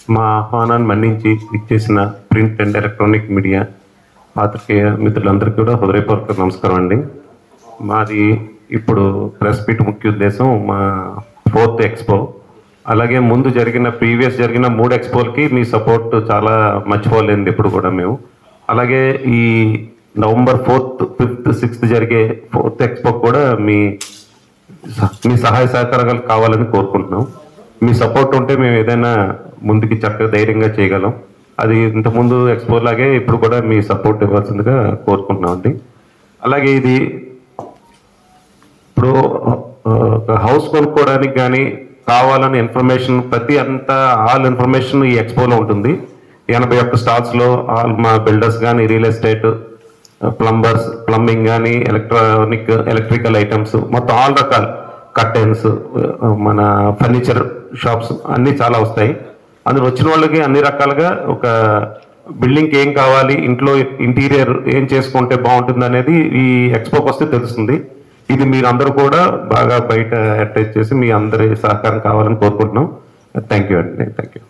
మా ఆహ్వానాన్ని మన్నించి ఇచ్చేసిన ప్రింట్ అండ్ ఎలక్ట్రానిక్ మీడియా పాత్రికేయ మిత్రులందరికీ కూడా హృదయపూర్వక నమస్కారం అండి మాది ఇప్పుడు ప్రెస్ మీట్ ముఖ్య ఉద్దేశం మా ఫోర్త్ ఎక్స్పో అలాగే ముందు జరిగిన ప్రీవియస్ జరిగిన మూడు ఎక్స్పోలకి మీ సపోర్ట్ చాలా మర్చిపోలేదు ఎప్పుడు కూడా మేము అలాగే ఈ నవంబర్ ఫోర్త్ ఫిఫ్త్ సిక్స్త్ జరిగే ఫోర్త్ ఎక్స్పో కూడా మీ మీ సహాయ సహకారాలు కావాలని కోరుకుంటున్నాం మీ సపోర్ట్ ఉంటే మేము ఏదైనా ముందుకి చక్కగా ధైర్యంగా చేయగలం అది ఇంతకుముందు ఎక్స్పో లాగే ఇప్పుడు కూడా మీ సపోర్ట్ ఇవ్వాల్సిందిగా కోరుకుంటున్నాం అండి అలాగే ఇది ఇప్పుడు ఆ, ఒక హౌస్ కొనుక్కోవడానికి కానీ కావాలని ఇన్ఫర్మేషన్ ప్రతి అంతా ఆల్ ఇన్ఫర్మేషన్ ఈ ఎక్స్పోలో ఉంటుంది ఎనభై ఒక్క స్టాల్స్లో ఆల్ మా బిల్డర్స్ కానీ రియల్ ఎస్టేట్ ప్లంబర్స్ ప్లంబింగ్ కానీ ఎలక్ట్రానిక్ ఎలక్ట్రికల్ ఐటమ్స్ మొత్తం ఆల్ రకాల కర్టెన్స్ మన ఫర్నిచర్ షాప్స్ అన్నీ చాలా వస్తాయి అందులో వచ్చిన వాళ్ళకి అన్ని రకాలుగా ఒక బిల్డింగ్కి ఏం కావాలి ఇంట్లో ఇంటీరియర్ ఏం చేసుకుంటే బాగుంటుంది అనేది ఈ ఎక్స్పోకి వస్తే తెలుస్తుంది ఇది మీరు అందరూ కూడా బాగా బయట అటాచ్ చేసి మీ అందరి సహకారం కావాలని కోరుకుంటున్నాం థ్యాంక్ యూ అండి థ్యాంక్ యూ